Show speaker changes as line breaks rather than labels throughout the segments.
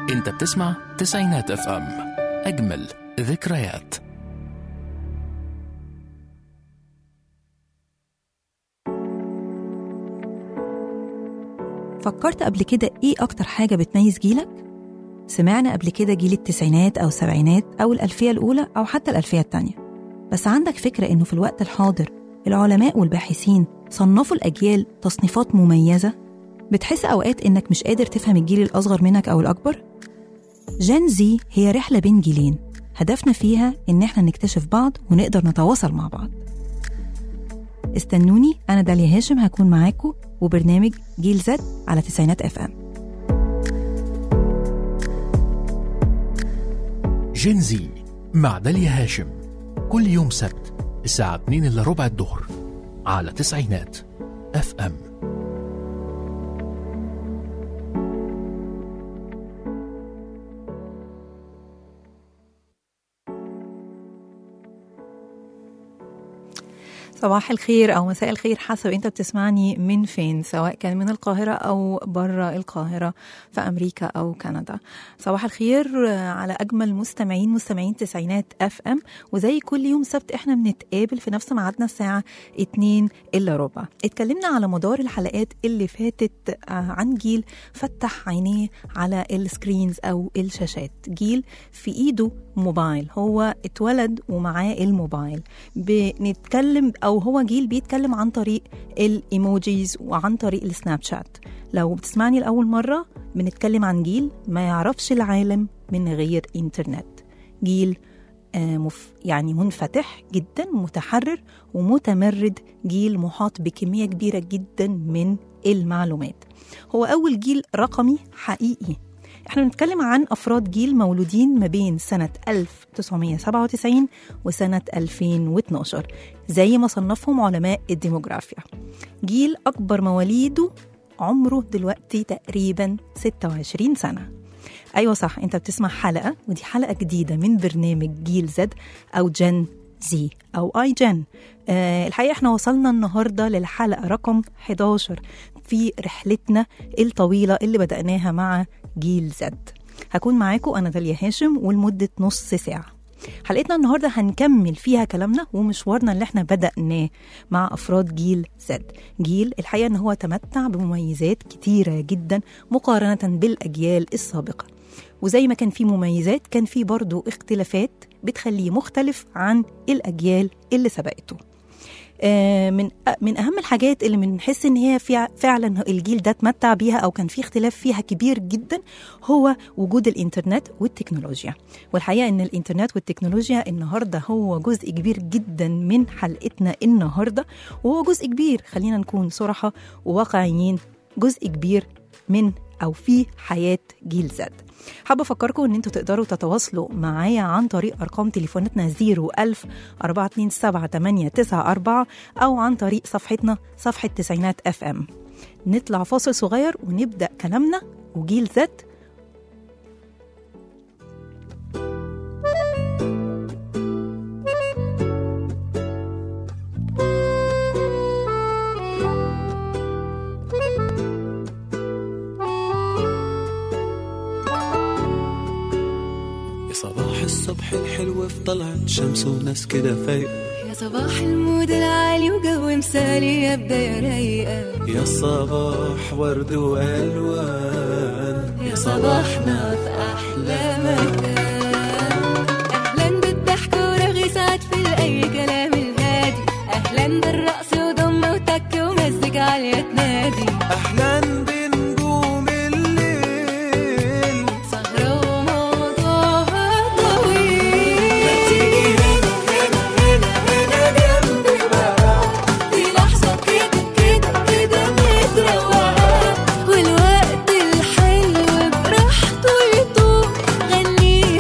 انت بتسمع تسعينات اف ام اجمل ذكريات
فكرت قبل كده إيه أكتر حاجة بتميز جيلك؟ سمعنا قبل كده جيل التسعينات أو السبعينات أو الألفية الأولى أو حتى الألفية التانية بس عندك فكرة إنه في الوقت الحاضر العلماء والباحثين صنفوا الأجيال تصنيفات مميزة؟ بتحس أوقات إنك مش قادر تفهم الجيل الأصغر منك أو الأكبر؟ جين زي هي رحلة بين جيلين هدفنا فيها إن إحنا نكتشف بعض ونقدر نتواصل مع بعض استنوني أنا داليا هاشم هكون معاكم وبرنامج جيل زد على تسعينات اف ام
جينزي مع داليا هاشم كل يوم سبت الساعة 2 إلا ربع الظهر على تسعينات اف ام
صباح الخير او مساء الخير حسب انت بتسمعني من فين سواء كان من القاهره او بره القاهره في امريكا او كندا صباح الخير على اجمل مستمعين مستمعين تسعينات اف ام وزي كل يوم سبت احنا بنتقابل في نفس ميعادنا الساعه 2 الا ربع اتكلمنا على مدار الحلقات اللي فاتت عن جيل فتح عينيه على السكرينز او الشاشات جيل في ايده موبايل هو اتولد ومعاه الموبايل بنتكلم او هو جيل بيتكلم عن طريق الايموجيز وعن طريق السناب شات لو بتسمعني لاول مره بنتكلم عن جيل ما يعرفش العالم من غير انترنت جيل آه مف يعني منفتح جدا متحرر ومتمرد جيل محاط بكميه كبيره جدا من المعلومات هو اول جيل رقمي حقيقي احنا بنتكلم عن افراد جيل مولودين ما بين سنه 1997 وسنه 2012 زي ما صنفهم علماء الديموغرافيا جيل اكبر مواليده عمره دلوقتي تقريبا 26 سنه ايوه صح انت بتسمع حلقه ودي حلقه جديده من برنامج جيل زد او جن زي او اي جن آه الحقيقه احنا وصلنا النهارده للحلقه رقم 11 في رحلتنا الطويله اللي بداناها مع جيل زد هكون معاكم انا داليا هاشم ولمده نص ساعه حلقتنا النهارده هنكمل فيها كلامنا ومشوارنا اللي احنا بدأناه مع أفراد جيل زد جيل الحقيقة إن هو تمتع بمميزات كتيرة جدا مقارنة بالأجيال السابقة وزي ما كان في مميزات كان في برضه اختلافات بتخليه مختلف عن الأجيال اللي سبقته من من اهم الحاجات اللي بنحس ان هي فعلا الجيل ده اتمتع بيها او كان في اختلاف فيها كبير جدا هو وجود الانترنت والتكنولوجيا والحقيقه ان الانترنت والتكنولوجيا النهارده هو جزء كبير جدا من حلقتنا النهارده وهو جزء كبير خلينا نكون صراحه وواقعيين جزء كبير من او في حياه جيل زد حابة أفكركم إن أنتوا تقدروا تتواصلوا معايا عن طريق أرقام تليفوناتنا 01000 427 أو عن طريق صفحتنا صفحة تسعينات اف ام نطلع فاصل صغير ونبدأ كلامنا وجيل زد
صباح الصبح الحلو في طلعت شمس وناس كده فايقة
يا صباح المود العالي وجو مثالي يا بداية رايقة
يا صباح ورد وألوان
يا صباحنا في أحلى مكان أهلا بالضحك ورغي سعد في أي كلام الهادي أهلا بالرقص وضم وتك ومزج عالية تنادي
أحلى بنجوم الليل
سهرة وموضوعها طويل
تيجي هنا هنا هنا هنا جنبي بقى
دي لحظة كده كده كده متروقة والوقت الحلو براحته يطول غني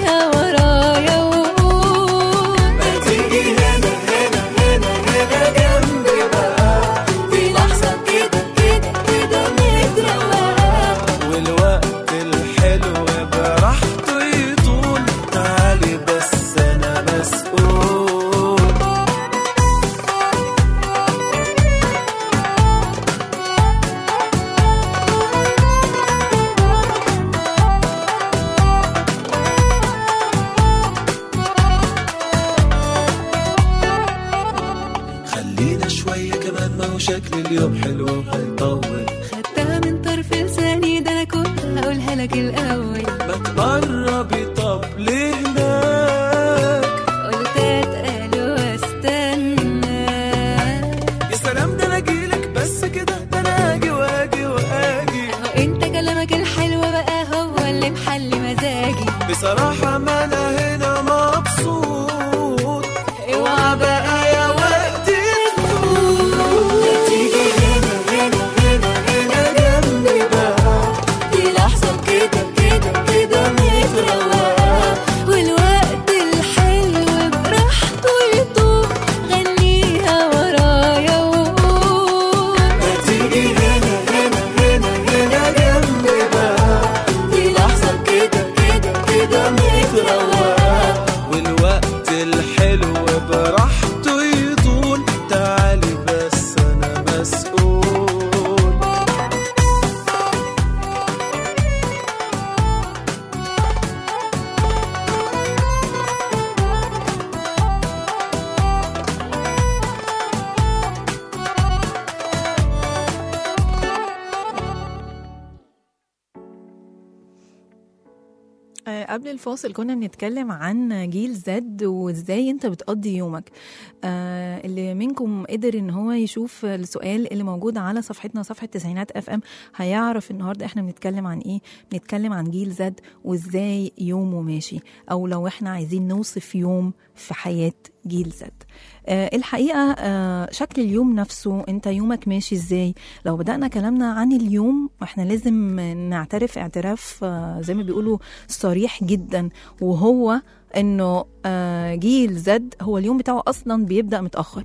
لك الأول
ما تقربي طب ليه هناك
قلت أتقل واستنى
يا سلام ده انا اجيلك بس كده ده انا اجي واجي واجي
هو انت كلامك الحلو بقى هو اللي محلي مزاجي
بصراحة ما انا هنا مبسوط اوعى بقى يا وقت تفوت تيجي هنا هنا هنا هنا جنبي بقى
دي لحظة كده كده كده متروقة والوقت الحلو براحته يطوف غنيها ورايا وقول
ما تيجي هنا هنا هنا هنا جنبي بقى
دي لحظة كده كده كده متروقة
والوقت الحلو براحته يطول تعالي بس انا مسؤول
آه، قبل الفاصل كنا بنتكلم عن جيل زد وازاي انت بتقضي يومك آه، اللي منكم قدر ان هو يشوف السؤال اللي موجود على صفحتنا صفحه تسعينات اف ام هيعرف النهارده احنا بنتكلم عن ايه بنتكلم عن جيل زد وازاي يومه ماشي او لو احنا عايزين نوصف يوم في حياه جيل زد آه، الحقيقه آه، شكل اليوم نفسه انت يومك ماشي ازاي لو بدانا كلامنا عن اليوم احنا لازم نعترف اعتراف آه، زي ما بيقولوا صريح جدا وهو انه آه، جيل زد هو اليوم بتاعه اصلا بيبدا متاخر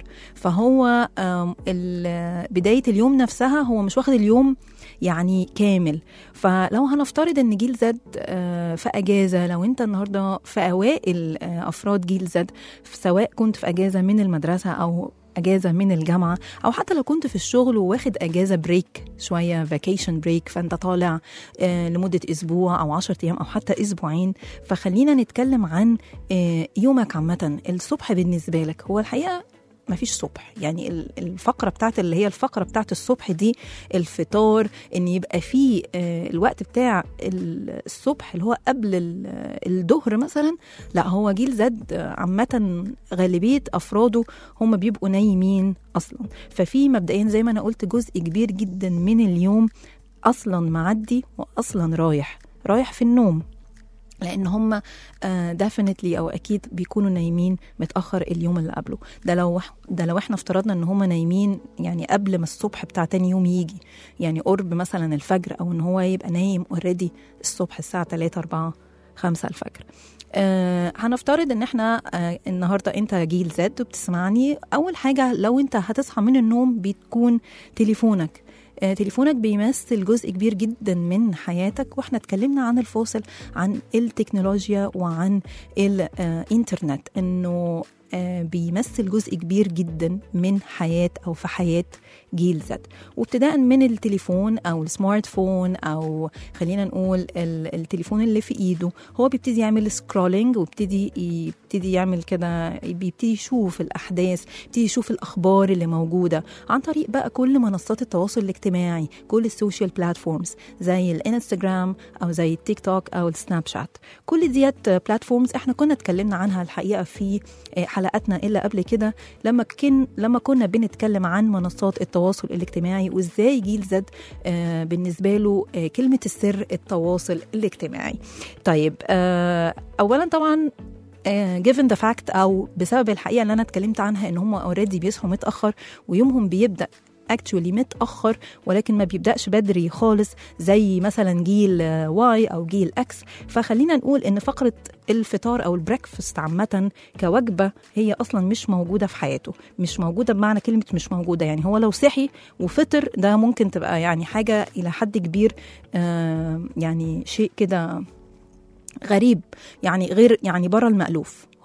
فهو آم، ال- بدايه اليوم نفسها هو مش واخد اليوم يعني كامل فلو هنفترض ان جيل زد آه، في اجازه لو انت النهارده في اوائل آه، افراد جيل زد سواء كنت في اجازه من المدرسه او اجازه من الجامعه او حتى لو كنت في الشغل وواخد اجازه بريك شويه فاكيشن بريك فانت طالع آه، لمده اسبوع او 10 ايام او حتى اسبوعين فخلينا نتكلم عن آه، يومك عامه الصبح بالنسبه لك هو الحقيقه ما فيش صبح يعني ال- الفقره بتاعت اللي هي الفقره بتاعت الصبح دي الفطار ان يبقى فيه آه، الوقت بتاع ال- الصبح اللي هو قبل ال- الظهر مثلا لا هو جيل زد آه، عامه غالبيه افراده هم بيبقوا نايمين اصلا ففي مبدئيا زي ما انا قلت جزء كبير جدا من اليوم اصلا معدي واصلا رايح رايح في النوم لان هم ديفينتلي او اكيد بيكونوا نايمين متاخر اليوم اللي قبله ده لو ده لو احنا افترضنا ان هم نايمين يعني قبل ما الصبح بتاع تاني يوم يجي يعني قرب مثلا الفجر او ان هو يبقى نايم اوريدي الصبح الساعه 3 4 5 الفجر آه هنفترض ان احنا آه النهارده انت جيل زد وبتسمعني اول حاجه لو انت هتصحى من النوم بتكون تليفونك آه، تليفونك بيمثل جزء كبير جدا من حياتك واحنا اتكلمنا عن الفاصل عن التكنولوجيا وعن الانترنت انه آه، بيمثل جزء كبير جدا من حياة أو في حياة جيل زد وابتداء من التليفون أو السمارت فون أو خلينا نقول ال- التليفون اللي في إيده هو بيبتدي يعمل سكرولينج ويبتدي يبتدي يعمل كده بيبتدي يشوف الأحداث يبتدي يشوف الأخبار اللي موجودة عن طريق بقى كل منصات التواصل الاجتماعي كل السوشيال بلاتفورمز زي الانستجرام أو زي التيك توك أو السناب شات كل ديت بلاتفورمز احنا كنا اتكلمنا عنها الحقيقة في آه، حلقاتنا إلا قبل كده لما كن لما كنا بنتكلم عن منصات التواصل الاجتماعي وازاي جيل زد آه، بالنسبة له آه، كلمة السر التواصل الاجتماعي طيب آه، أولا طبعا آه، given the fact او بسبب الحقيقه اللي انا اتكلمت عنها ان هم اوريدي بيصحوا متاخر ويومهم بيبدا اكشولي متاخر ولكن ما بيبداش بدري خالص زي مثلا جيل واي او جيل اكس فخلينا نقول ان فقره الفطار او البريكفاست عامه كوجبه هي اصلا مش موجوده في حياته مش موجوده بمعنى كلمه مش موجوده يعني هو لو صحي وفطر ده ممكن تبقى يعني حاجه الى حد كبير آه يعني شيء كده غريب يعني غير يعني بره المألوف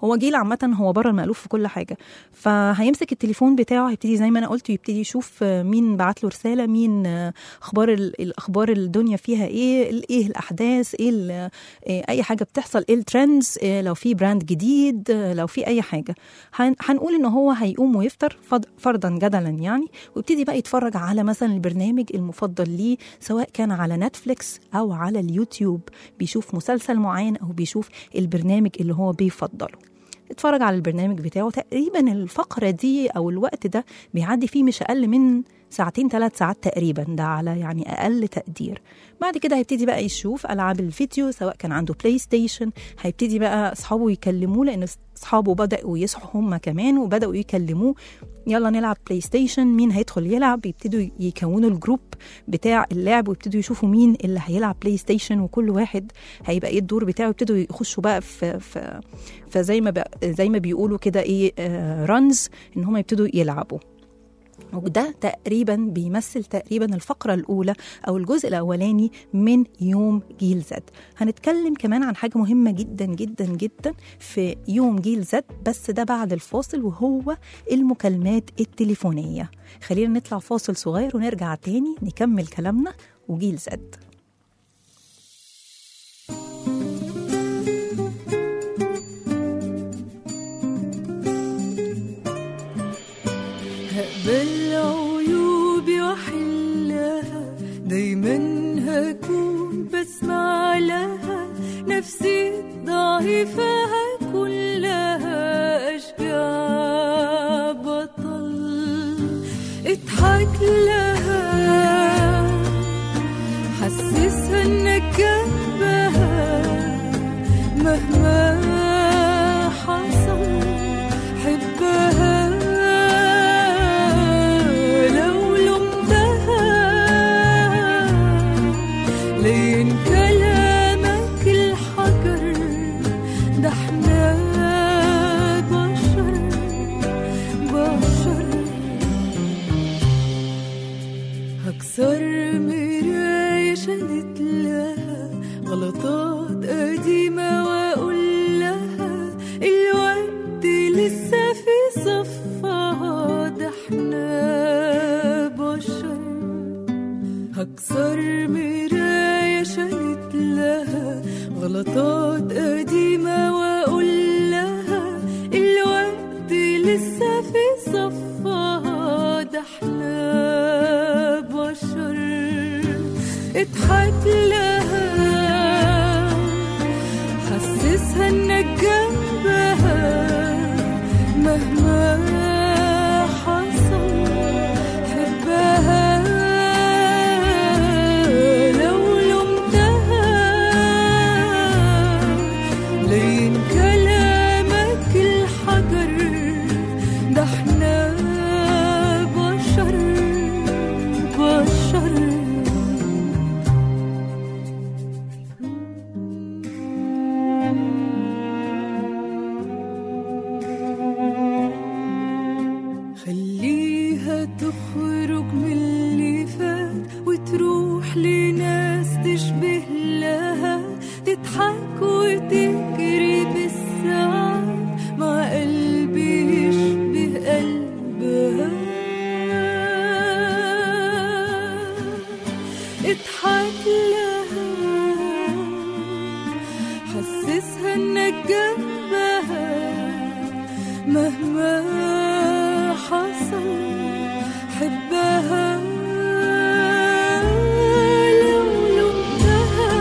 هو جيل عامة هو بره المألوف في كل حاجة فهيمسك التليفون بتاعه هيبتدي زي ما أنا قلت يبتدي يشوف آه، مين بعت له رسالة مين آه، أخبار ال- الأخبار الدنيا فيها إيه ال- إيه الأحداث إيه ال- آه، أي حاجة بتحصل إيه الترندز آه، لو في براند جديد آه، لو في أي حاجة هن- هنقول إن هو هيقوم ويفطر فض- فرضا جدلا يعني ويبتدي بقى يتفرج على مثلا البرنامج المفضل ليه سواء كان على نتفليكس أو على اليوتيوب بيشوف مسلسل معين أو بيشوف البرنامج اللي هو بيفضله اتفرج على البرنامج بتاعه تقريبا الفقرة دي أو الوقت ده بيعدي فيه مش أقل من ساعتين ثلاث ساعات تقريبا ده على يعني أقل تقدير بعد كده هيبتدي بقى يشوف ألعاب الفيديو سواء كان عنده بلاي ستيشن هيبتدي بقى أصحابه يكلموه لأن أصحابه بدأوا يصحوا هم كمان وبدأوا يكلموه يلا نلعب بلاي ستيشن مين هيدخل يلعب يبتدوا يكونوا الجروب بتاع اللعب ويبتدوا يشوفوا مين اللي هيلعب بلاي ستيشن وكل واحد هيبقى ايه الدور بتاعه يبتدوا يخشوا بقى في في فزي ما بقى زي ما بيقولوا كده ايه رانز ان هم يبتدوا يلعبوا وده تقريبا بيمثل تقريبا الفقرة الأولى أو الجزء الأولاني من يوم جيل زد هنتكلم كمان عن حاجة مهمة جدا جدا جدا في يوم جيل زد بس ده بعد الفاصل وهو المكالمات التليفونية خلينا نطلع فاصل صغير ونرجع تاني نكمل كلامنا وجيل زد
هقبل عيوبي واحلها دايما هكون بسمع لها نفسي ضعيفة هكون لها أشجع بطل اضحك لها حسسها انك جنبها مهما حصل حبها لو لمتها لين كلامك الحجر ده احنا بشر بشر هكسر مراية شالت لها غلطات قديمة وأقول لها الوقت لسه في صفها ده احنا بشر هكسر مراية شالت لها غلطات قديمة وأقول لها الوقت لسه في صفها ده احنا بشر اضحك لها حسسها انك جنبها مهما حصل حبها لو لمتها لين كلامك الحجر ده احنا بشر بشر خليها تخرج من اللي فات وتروح لناس تشبه لها تضحك وتجري بالساعات مع قلبي يشبه قلبها اضحك لها حسسها انك جنبها مهما حصل حبها لو لمتها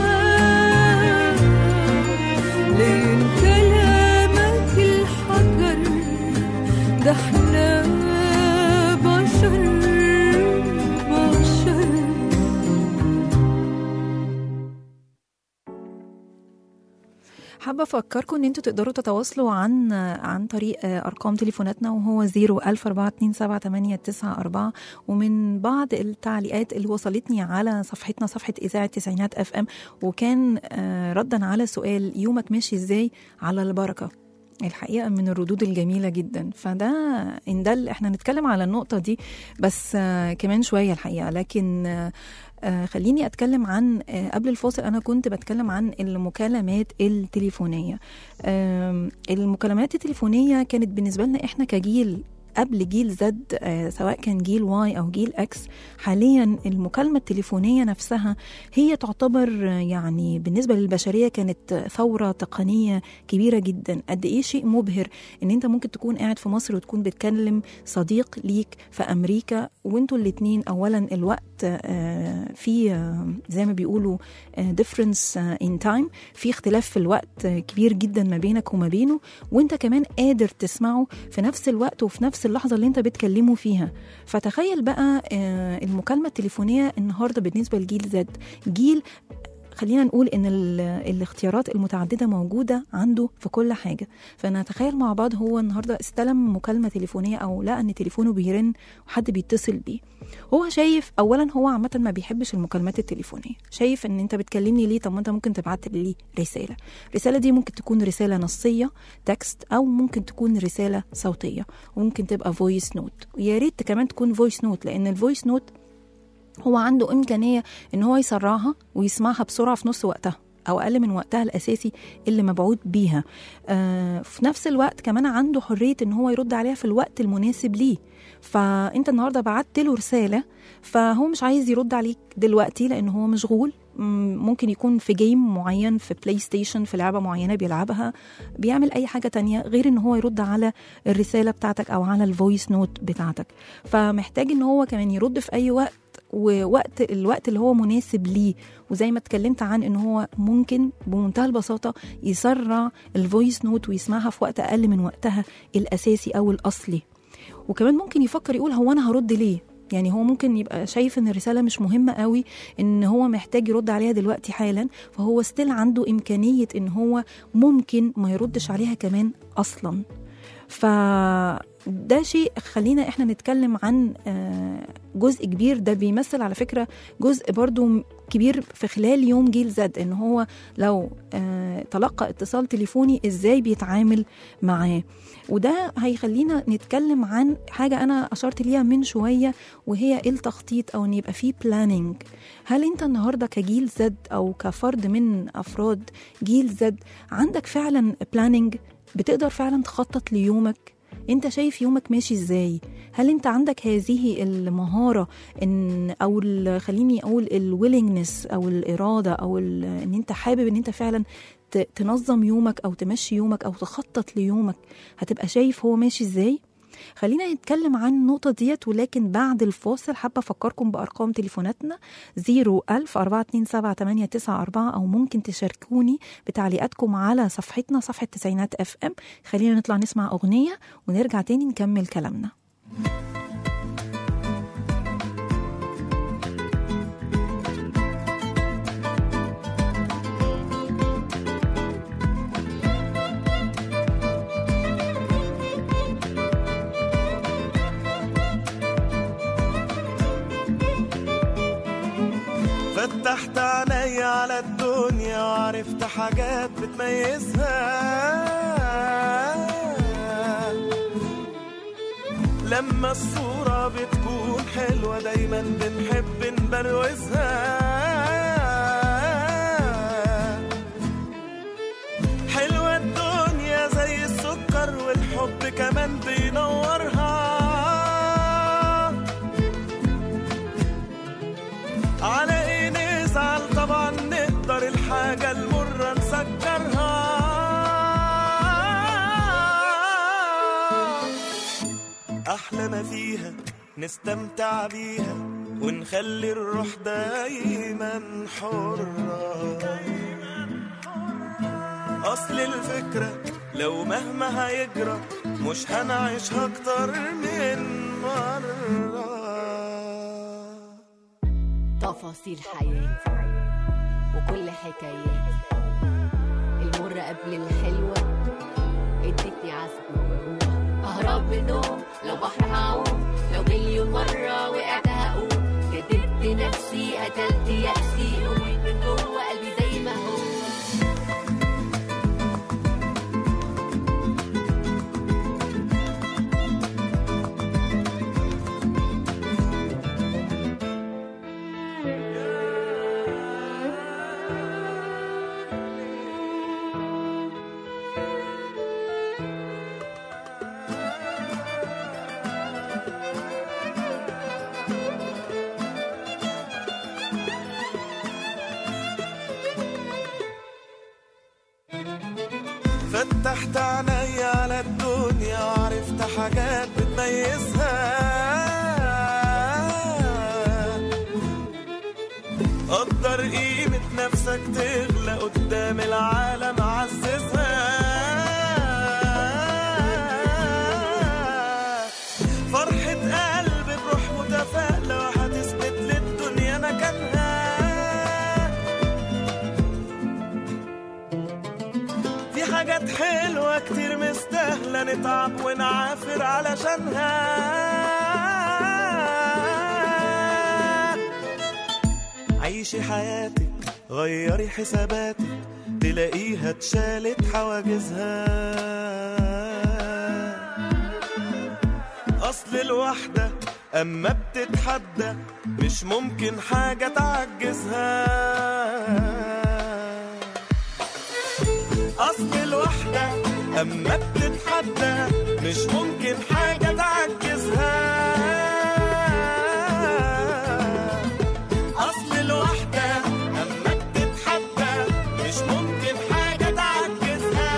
لين كلامك الحجر ده احنا بشر بشر
حابة أفكركم إن أنتوا تقدروا تتواصلوا عن عن طريق أرقام تليفوناتنا وهو 014278994 ومن بعض التعليقات اللي وصلتني على صفحتنا صفحة إذاعة تسعينات أف أم وكان آه، ردا على سؤال يومك ماشي إزاي على البركة الحقيقه من الردود الجميله جدا فده ان ده اللي احنا نتكلم على النقطه دي بس آه، كمان شويه الحقيقه لكن آه، آه، خليني اتكلم عن آه، قبل الفاصل انا كنت بتكلم عن المكالمات التليفونيه آم، المكالمات التليفونيه كانت بالنسبه لنا احنا كجيل قبل جيل زد آه، سواء كان جيل واي او جيل اكس حاليا المكالمه التليفونيه نفسها هي تعتبر آه، يعني بالنسبه للبشريه كانت آه، ثوره تقنيه كبيره جدا قد ايه شيء مبهر ان انت ممكن تكون قاعد في مصر وتكون بتكلم صديق ليك في امريكا وانتوا الاتنين اولا الوقت آه، في آه، زي ما بيقولوا ديفرنس ان تايم في اختلاف في الوقت آه، كبير جدا ما بينك وما بينه وانت كمان قادر تسمعه في نفس الوقت وفي نفس اللحظه اللي انت بتكلمه فيها فتخيل بقى آه، المكالمه التليفونيه النهارده بالنسبه لجيل زد جيل خلينا نقول ان ال- الاختيارات المتعدده موجوده عنده في كل حاجه فنتخيل مع بعض هو النهارده استلم مكالمه تليفونيه او لقى ان تليفونه بيرن وحد بيتصل بيه هو شايف اولا هو عامه ما بيحبش المكالمات التليفونيه شايف ان انت بتكلمني ليه طب ما انت ممكن تبعت لي رساله الرساله دي ممكن تكون رساله نصيه تكست او ممكن تكون رساله صوتيه وممكن تبقى فويس نوت ويا ريت كمان تكون فويس نوت لان الفويس نوت هو عنده إمكانية إن هو يسرعها ويسمعها بسرعة في نص وقتها أو أقل من وقتها الأساسي اللي مبعوث بيها آه في نفس الوقت كمان عنده حرية إن هو يرد عليها في الوقت المناسب ليه فأنت النهاردة بعت له رسالة فهو مش عايز يرد عليك دلوقتي لأن هو مشغول مم، ممكن يكون في جيم معين في بلاي ستيشن في لعبة معينة بيلعبها بيعمل أي حاجة تانية غير إن هو يرد على الرسالة بتاعتك أو على الفويس نوت بتاعتك فمحتاج إن هو كمان يرد في أي وقت ووقت الوقت اللي هو مناسب ليه وزي ما اتكلمت عن ان هو ممكن بمنتهى البساطه يسرع الفويس نوت ويسمعها في وقت اقل من وقتها الاساسي او الاصلي وكمان ممكن يفكر يقول هو انا هرد ليه يعني هو ممكن يبقى شايف ان الرساله مش مهمه قوي ان هو محتاج يرد عليها دلوقتي حالا فهو ستيل عنده امكانيه ان هو ممكن ما يردش عليها كمان اصلا فده شيء خلينا احنا نتكلم عن آه، جزء كبير ده بيمثل على فكرة جزء برضو كبير في خلال يوم جيل زد ان هو لو آه، تلقى اتصال تليفوني ازاي بيتعامل معاه وده هيخلينا نتكلم عن حاجة أنا أشرت ليها من شوية وهي التخطيط أو إن يبقى فيه بلاننج هل أنت النهاردة كجيل زد أو كفرد من أفراد جيل زد عندك فعلا بلاننج بتقدر فعلا تخطط ليومك انت شايف يومك ماشي ازاي هل انت عندك هذه المهارة ان او ال- خليني اقول الويلنجنس او الارادة او ال- ان انت حابب ان انت فعلا ت- تنظم يومك او تمشي يومك او تخطط ليومك هتبقى شايف هو ماشي ازاي خلينا نتكلم عن النقطة ديت ولكن بعد الفاصل حابة أفكركم بأرقام تليفوناتنا 01000 427 أو ممكن تشاركوني بتعليقاتكم على صفحتنا صفحة تسعينات اف ام خلينا نطلع نسمع أغنية ونرجع تاني نكمل كلامنا
فتحت عيني على الدنيا وعرفت حاجات بتميزها لما الصورة بتكون حلوة دايما بنحب نبروزها حلوة الدنيا زي السكر والحب كمان بينورها على ايه نزعل طبعا نقدر الحاجة المرة نسكرها أحلى ما فيها نستمتع بيها ونخلي الروح دايما حرة أصل الفكرة لو مهما هيجرى مش هنعيشها أكتر من مرة
تفاصيل حياتي وكل حكاياتي المرة قبل الحلوة ادتني عزم وروح اهرب من النوم لو بحر هعوم لو مليون مرة وقعت هقوم كدبت نفسي قتلت يأسي قويت من جوه قلبي زي ما هو
فتحت عيني على الدنيا وعرفت حاجات بتميزها قدر قيمة نفسك تغلى قدام العالم عززها فرحة قلب بروح متفائلة وهتثبت للدنيا مكانها في حاجات حلوة كتير مستاهلة نتعب ونعافر علشانها عيشي حياتك غيري حساباتك تلاقيها اتشالت حواجزها أصل الوحدة أما بتتحدى مش ممكن حاجة تعجزها أصل الوحدة أما بتتحدى مش ممكن حاجة تعجزها أصل الوحدة أما بتتحدى مش ممكن حاجة تعجزها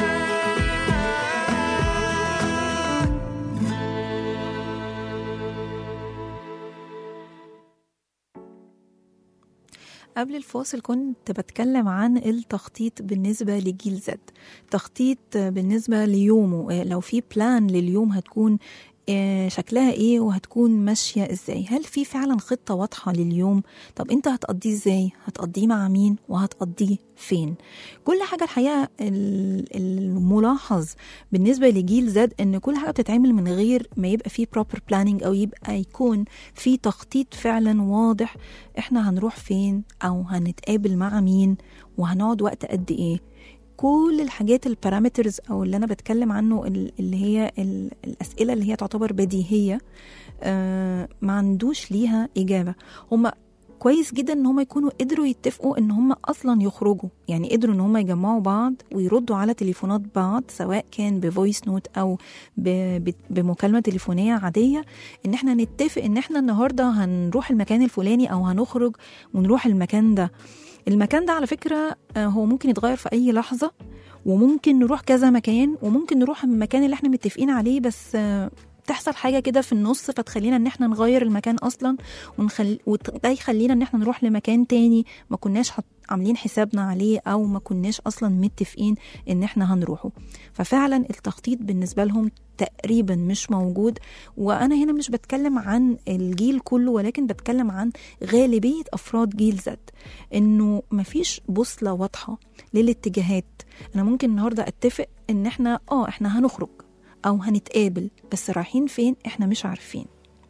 قبل الفاصل كنت بتكلم عن التخطيط بالنسبة لجيل زد تخطيط بالنسبة ليومه لو في بلان لليوم هتكون آه، شكلها ايه وهتكون ماشية ازاي هل في فعلا خطة واضحة لليوم طب انت هتقضيه ازاي هتقضيه مع مين وهتقضيه فين كل حاجة الحقيقة ال- الملاحظ بالنسبة لجيل زد ان كل حاجة بتتعمل من غير ما يبقى في proper planning او يبقى يكون في تخطيط فعلا واضح احنا هنروح فين او هنتقابل مع مين وهنقعد وقت قد ايه كل الحاجات البارامترز او اللي انا بتكلم عنه ال- اللي هي ال- الاسئله اللي هي تعتبر بديهيه آه، ما عندوش ليها اجابه هما كويس جدا ان هم يكونوا قدروا يتفقوا ان هم اصلا يخرجوا يعني قدروا ان هم يجمعوا بعض ويردوا على تليفونات بعض سواء كان بفويس نوت او ب- ب- بمكالمه تليفونيه عاديه ان احنا نتفق ان احنا النهارده هنروح المكان الفلاني او هنخرج ونروح المكان ده المكان ده على فكره آه، هو ممكن يتغير في اي لحظه وممكن نروح كذا مكان وممكن نروح المكان اللي احنا متفقين عليه بس آه، تحصل حاجه كده في النص فتخلينا ان احنا نغير المكان اصلا ونخل... وده يخلينا ان احنا نروح لمكان تاني ما كناش حط... عاملين حسابنا عليه او ما كناش اصلا متفقين ان احنا هنروحه ففعلا التخطيط بالنسبه لهم تقريبا مش موجود وانا هنا مش بتكلم عن الجيل كله ولكن بتكلم عن غالبيه افراد جيل زد انه مفيش بوصله واضحه للاتجاهات انا ممكن النهارده اتفق ان احنا اه احنا هنخرج او هنتقابل بس رايحين فين احنا مش عارفين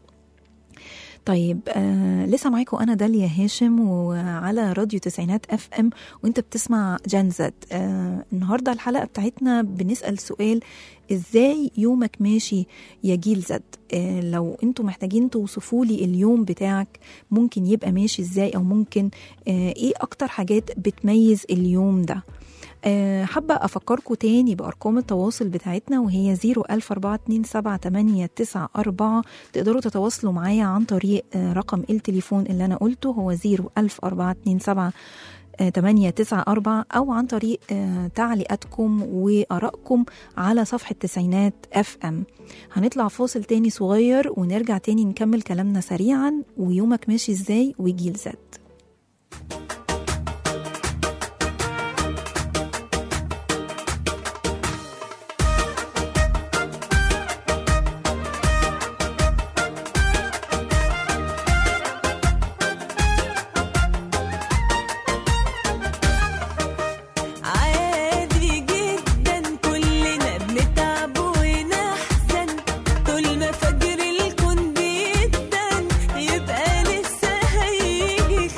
طيب آه لسه معاكم انا داليا هاشم وعلى راديو تسعينات اف ام وانت بتسمع جنزد آه النهارده الحلقه بتاعتنا بنسال سؤال ازاي يومك ماشي يا جيل زد آه لو انتوا محتاجين توصفوا لي اليوم بتاعك ممكن يبقى ماشي ازاي او ممكن آه ايه اكتر حاجات بتميز اليوم ده آه، حابة أفكركم تاني بأرقام التواصل بتاعتنا وهي 004278994 تقدروا تتواصلوا معايا عن طريق آه، رقم التليفون اللي أنا قلته هو 00427 894 أو عن طريق آه، تعليقاتكم وآرائكم على صفحة تسعينات اف ام هنطلع فاصل تاني صغير ونرجع تاني نكمل كلامنا سريعا ويومك ماشي ازاي وجيل زد
عادي جدا كلنا بنتعب ونحزن طول ما فجر الكون بيدن يبقى لسه هيجي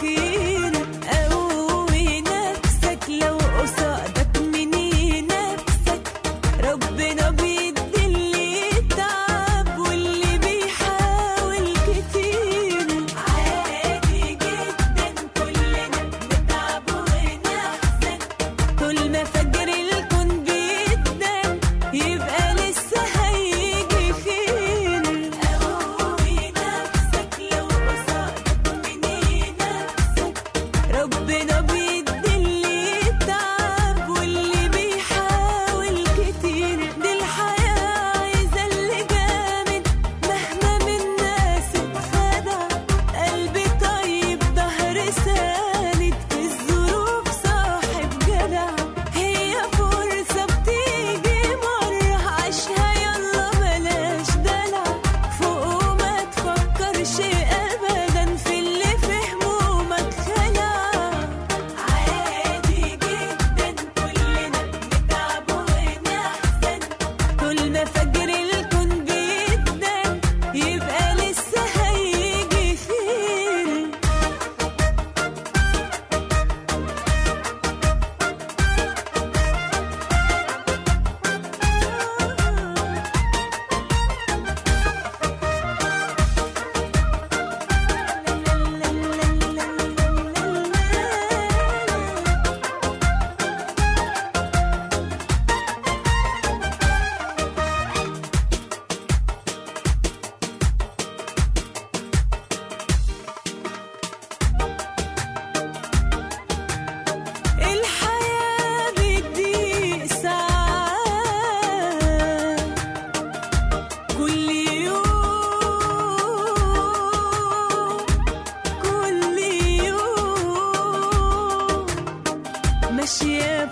ماشية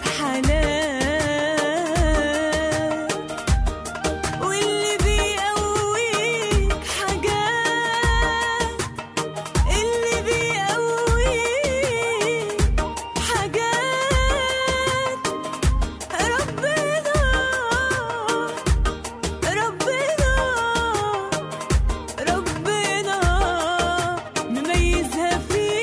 بحنان واللي بيقويك حاجات اللي بيقويك حاجات ربنا ربنا ربنا مميزها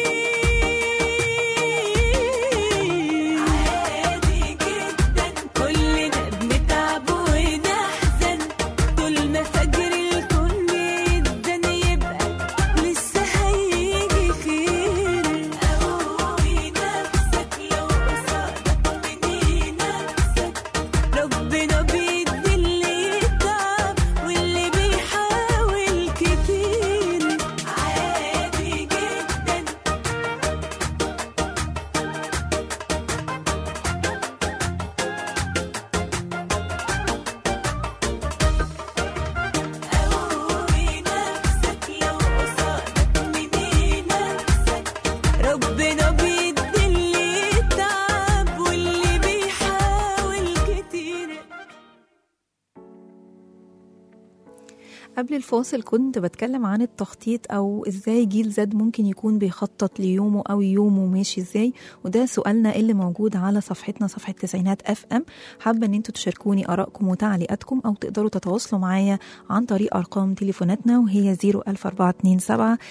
فيك عادي جدا كلنا بنتعب ونحزن طول ما فجر الكون بيدن يبقى لسه هيجي خير قوي نفسك لو قصادك مني نفسك ربنا بيدي اللي يتعب واللي بيحاول كتير عادي جدا قوي نفسك لو قصادك مني نفسك ربنا بيدي اللي يتعب واللي بيحاول كتير
قبل الفاصل كنت بتكلم عن التخطيط او ازاي جيل زد ممكن يكون بيخطط ليومه او يومه ماشي ازاي وده سؤالنا اللي موجود على صفحتنا صفحه تسعينات اف ام حابه ان انتوا تشاركوني ارائكم وتعليقاتكم او تقدروا تتواصلوا معايا عن طريق ارقام تليفوناتنا وهي 01427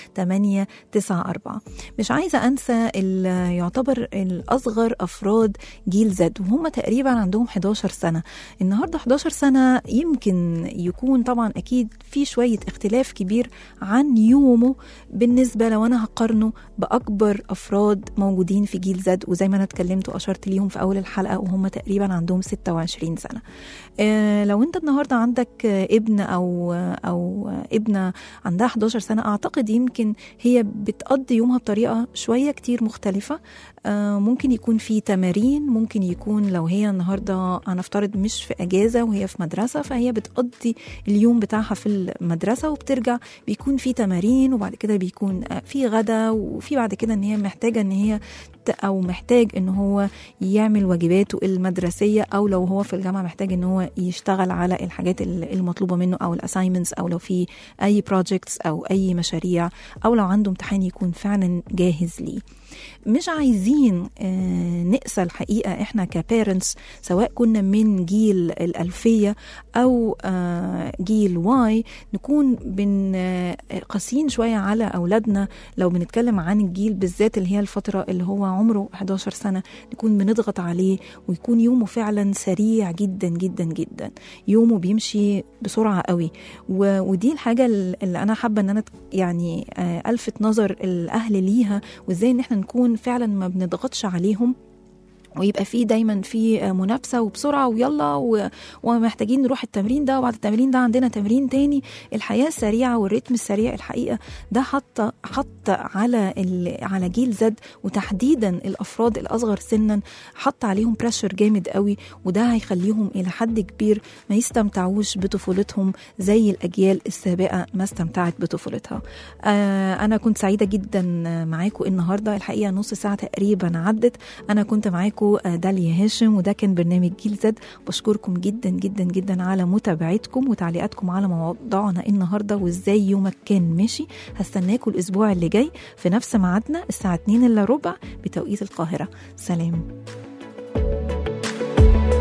894 مش عايزه انسى اللي يعتبر الاصغر افراد جيل زد وهم تقريبا عندهم 11 سنه النهارده 11 سنه يمكن يكون طبعا اكيد في شويه اختلاف كبير عن يومه بالنسبه لو انا هقارنه باكبر افراد موجودين في جيل زد وزي ما انا اتكلمت واشرت ليهم في اول الحلقه وهم تقريبا عندهم 26 سنه آه، لو انت النهارده عندك آه، ابن او او ابنه عندها 11 سنه اعتقد يمكن هي بتقضي يومها بطريقه شويه كتير مختلفه آه، ممكن يكون في تمارين ممكن يكون لو هي النهارده هنفترض مش في اجازه وهي في مدرسه فهي بتقضي اليوم بتاعها في المدرسه وبترجع بيكون في تمارين وبعد كده بيكون آه، في غدا وفي بعد كده ان هي محتاجه ان هي ت- او محتاج ان هو يعمل واجباته المدرسيه او لو هو في الجامعه محتاج ان هو يشتغل على الحاجات ال- المطلوبه منه او الاساينمنتس او لو في اي بروجكتس او اي مشاريع او لو عنده امتحان يكون فعلا جاهز ليه مش عايزين آه، نقسى الحقيقه احنا كبيرنتس سواء كنا من جيل الالفيه او آه، جيل واي نكون بن آه، قاسيين شويه على اولادنا لو بنتكلم عن الجيل بالذات اللي هي الفتره اللي هو عمره 11 سنه نكون بنضغط عليه ويكون يومه فعلا سريع جدا جدا جدا يومه بيمشي بسرعه قوي و- ودي الحاجه اللي انا حابه ان انا يعني آه، الفت نظر الاهل ليها وازاي ان احنا نكون فعلا ما بنضغطش عليهم ويبقى في دايما في منافسه وبسرعه ويلا و- ومحتاجين نروح التمرين ده وبعد التمرين ده عندنا تمرين تاني الحياه السريعه والريتم السريع الحقيقه ده حط حط على ال- على جيل زد وتحديدا الافراد الاصغر سنا حط عليهم بريشر جامد قوي وده هيخليهم الى حد كبير ما يستمتعوش بطفولتهم زي الاجيال السابقه ما استمتعت بطفولتها آه انا كنت سعيده جدا معاكم النهارده الحقيقه نص ساعه تقريبا عدت انا كنت معاكم آه، داليا هاشم وده كان برنامج جيل زد بشكركم جدا جدا جدا على متابعتكم وتعليقاتكم على موضوعنا النهارده وازاي يومك كان ماشي هستناكم الاسبوع اللي جاي في نفس ميعادنا الساعه 2 الا ربع بتوقيت القاهره سلام